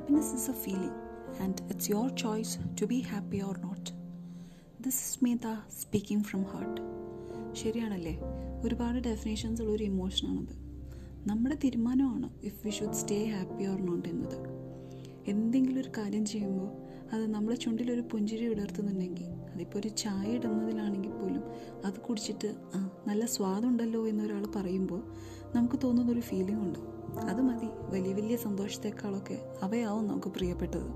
Happiness is a feeling, and it's your choice to be happy or not. This is Medha speaking from heart ശരിയാണല്ലേ ഒരുപാട് definitions ഉള്ള ഒരു ഇമോഷനാണത് നമ്മുടെ തീരുമാനമാണ് if we should stay happy or not എന്നത് എന്തെങ്കിലും ഒരു കാര്യം ചെയ്യുമ്പോൾ അത് നമ്മുടെ ചുണ്ടിലൊരു പുഞ്ചിരി വിടർത്തുന്നുണ്ടെങ്കിൽ അതിപ്പോൾ ഒരു ചായ ഇടുന്നതിലാണെങ്കിൽ പോലും അത് കുടിച്ചിട്ട് ആ നല്ല സ്വാദുണ്ടല്ലോ എന്നൊരാൾ പറയുമ്പോൾ നമുക്ക് തോന്നുന്നൊരു ഫീലിംഗ് ഉണ്ട് അത് മതി വലിയ വലിയ സന്തോഷത്തെക്കാളൊക്കെ അവയാവും നമുക്ക് പ്രിയപ്പെട്ടത്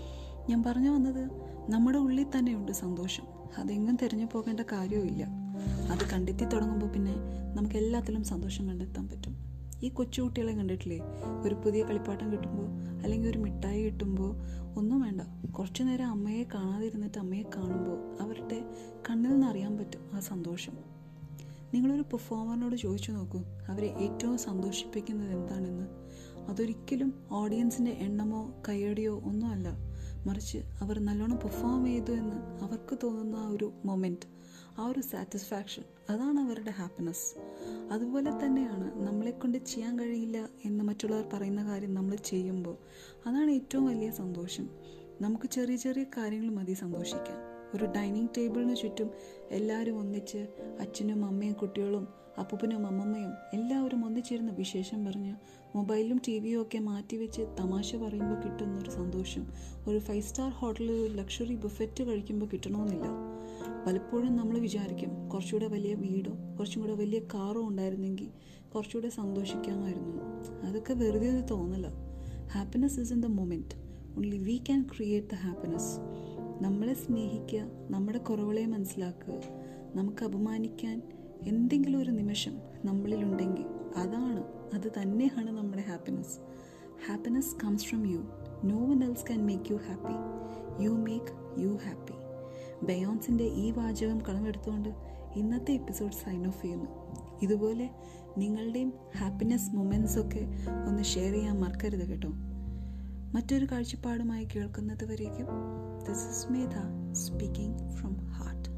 ഞാൻ പറഞ്ഞു വന്നത് നമ്മുടെ ഉള്ളിൽ തന്നെയുണ്ട് സന്തോഷം അതെങ്ങും തിരഞ്ഞു പോകേണ്ട കാര്യവുമില്ല അത് കണ്ടെത്തി തുടങ്ങുമ്പോൾ പിന്നെ നമുക്ക് എല്ലാത്തിലും സന്തോഷം കണ്ടെത്താൻ പറ്റും ഈ കൊച്ചുകുട്ടികളെ കണ്ടിട്ടില്ലേ ഒരു പുതിയ കളിപ്പാട്ടം കിട്ടുമ്പോൾ അല്ലെങ്കിൽ ഒരു മിഠായി കിട്ടുമ്പോൾ ഒന്നും വേണ്ട കുറച്ചു നേരം അമ്മയെ കാണാതിരുന്നിട്ട് അമ്മയെ കാണുമ്പോൾ അവരുടെ കണ്ണിൽ നിന്ന് അറിയാൻ പറ്റും ആ സന്തോഷം നിങ്ങളൊരു പെർഫോമറിനോട് ചോദിച്ചു നോക്കൂ അവരെ ഏറ്റവും സന്തോഷിപ്പിക്കുന്നത് എന്താണെന്ന് അതൊരിക്കലും ഓഡിയൻസിൻ്റെ എണ്ണമോ കയ്യടിയോ ഒന്നുമല്ല മറിച്ച് അവർ നല്ലോണം പെർഫോം ചെയ്തു എന്ന് അവർക്ക് തോന്നുന്ന ആ ഒരു മൊമെൻറ്റ് ആ ഒരു സാറ്റിസ്ഫാക്ഷൻ അതാണ് അവരുടെ ഹാപ്പിനെസ് അതുപോലെ തന്നെയാണ് നമ്മളെക്കൊണ്ട് ചെയ്യാൻ കഴിയില്ല എന്ന് മറ്റുള്ളവർ പറയുന്ന കാര്യം നമ്മൾ ചെയ്യുമ്പോൾ അതാണ് ഏറ്റവും വലിയ സന്തോഷം നമുക്ക് ചെറിയ ചെറിയ കാര്യങ്ങൾ മതി സന്തോഷിക്കാൻ ഒരു ഡൈനിങ് ടേബിളിന് ചുറ്റും എല്ലാവരും ഒന്നിച്ച് അച്ഛനും അമ്മയും കുട്ടികളും അപ്പൂപ്പനും അമ്മമ്മയും എല്ലാവരും ഒന്നിച്ചിരുന്ന് വിശേഷം പറഞ്ഞ് മൊബൈലും ടി വിയും ഒക്കെ മാറ്റിവെച്ച് തമാശ പറയുമ്പോൾ കിട്ടുന്ന ഒരു സന്തോഷം ഒരു ഫൈവ് സ്റ്റാർ ഹോട്ടലിൽ ഒരു ലക്ഷറി ബുഫറ്റ് കഴിക്കുമ്പോൾ കിട്ടണമെന്നില്ല പലപ്പോഴും നമ്മൾ വിചാരിക്കും കുറച്ചുകൂടെ വലിയ വീടോ കുറച്ചും കൂടെ വലിയ കാറോ ഉണ്ടായിരുന്നെങ്കിൽ കുറച്ചുകൂടെ സന്തോഷിക്കാമായിരുന്നു അതൊക്കെ വെറുതെ ഒരു തോന്നല happiness is in the moment only we can create the happiness നമ്മളെ സ്നേഹിക്കുക നമ്മുടെ കുറവുകളെ മനസ്സിലാക്കുക നമുക്ക് അപമാനിക്കാൻ എന്തെങ്കിലും ഒരു നിമിഷം നമ്മളിലുണ്ടെങ്കിൽ അതാണ് അത് തന്നെയാണ് നമ്മുടെ happiness happiness comes from you no one else can make you happy you make you happy ബയോൺസിൻ്റെ ഈ വാചകം കടമെടുത്തുകൊണ്ട് ഇന്നത്തെ എപ്പിസോഡ് സൈൻ ഓഫ് ചെയ്യുന്നു ഇതുപോലെ നിങ്ങളുടെയും ഹാപ്പിനെസ് മൊമെൻറ്റ്സ് ഒക്കെ ഒന്ന് ഷെയർ ചെയ്യാൻ മറക്കരുത് കേട്ടോ മറ്റൊരു കാഴ്ചപ്പാടുമായി കേൾക്കുന്നത് വരേക്കും this is Medha speaking from heart